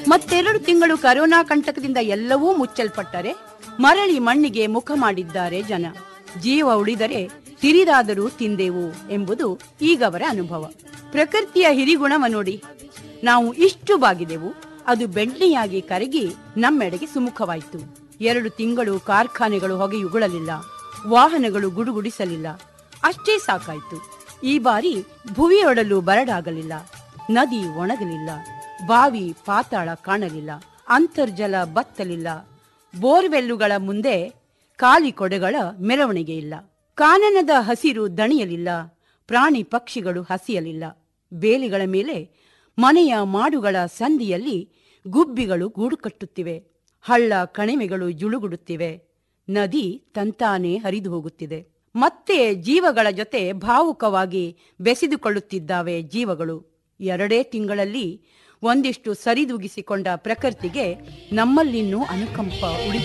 ಮತ್ತೆರಡು ತಿಂಗಳು ಕರೋನಾ ಕಂಟಕದಿಂದ ಎಲ್ಲವೂ ಮುಚ್ಚಲ್ಪಟ್ಟರೆ ಮರಳಿ ಮಣ್ಣಿಗೆ ಮುಖ ಮಾಡಿದ್ದಾರೆ ಜನ ಜೀವ ಉಳಿದರೆ ತಿರಿದಾದರೂ ತಿಂದೆವು ಎಂಬುದು ಈಗವರ ಅನುಭವ ಪ್ರಕೃತಿಯ ಹಿರಿಗುಣವ ನೋಡಿ ನಾವು ಇಷ್ಟು ಬಾಗಿದೆವು ಅದು ಬೆಣ್ಣೆಯಾಗಿ ಕರಗಿ ನಮ್ಮೆಡೆಗೆ ಸುಮುಖವಾಯಿತು ಎರಡು ತಿಂಗಳು ಕಾರ್ಖಾನೆಗಳು ಹೊಗೆಯುಗುಳಲಿಲ್ಲ ವಾಹನಗಳು ಗುಡುಗುಡಿಸಲಿಲ್ಲ ಅಷ್ಟೇ ಸಾಕಾಯ್ತು ಈ ಬಾರಿ ಭುವಿಯೊಡಲು ಬರಡಾಗಲಿಲ್ಲ ನದಿ ಒಣಗಲಿಲ್ಲ ಬಾವಿ ಪಾತಾಳ ಕಾಣಲಿಲ್ಲ ಅಂತರ್ಜಲ ಬತ್ತಲಿಲ್ಲ ಬೋರ್ವೆಲ್ಲುಗಳ ಮುಂದೆ ಖಾಲಿ ಕೊಡೆಗಳ ಮೆರವಣಿಗೆ ಇಲ್ಲ ಕಾನನದ ಹಸಿರು ದಣಿಯಲಿಲ್ಲ ಪ್ರಾಣಿ ಪಕ್ಷಿಗಳು ಹಸಿಯಲಿಲ್ಲ ಬೇಲಿಗಳ ಮೇಲೆ ಮನೆಯ ಮಾಡುಗಳ ಸಂದಿಯಲ್ಲಿ ಗುಬ್ಬಿಗಳು ಗೂಡು ಕಟ್ಟುತ್ತಿವೆ ಹಳ್ಳ ಕಣಿವೆಗಳು ಜುಳುಗುಡುತ್ತಿವೆ ನದಿ ತಂತಾನೇ ಹರಿದು ಹೋಗುತ್ತಿದೆ ಮತ್ತೆ ಜೀವಗಳ ಜೊತೆ ಭಾವುಕವಾಗಿ ಬೆಸೆದುಕೊಳ್ಳುತ್ತಿದ್ದಾವೆ ಜೀವಗಳು ಎರಡೇ ತಿಂಗಳಲ್ಲಿ ಒಂದಿಷ್ಟು ಸರಿದೂಗಿಸಿಕೊಂಡ ಪ್ರಕೃತಿಗೆ ನಮ್ಮಲ್ಲಿನ್ನೂ ಅನುಕಂಪ ಉಳಿದಿದೆ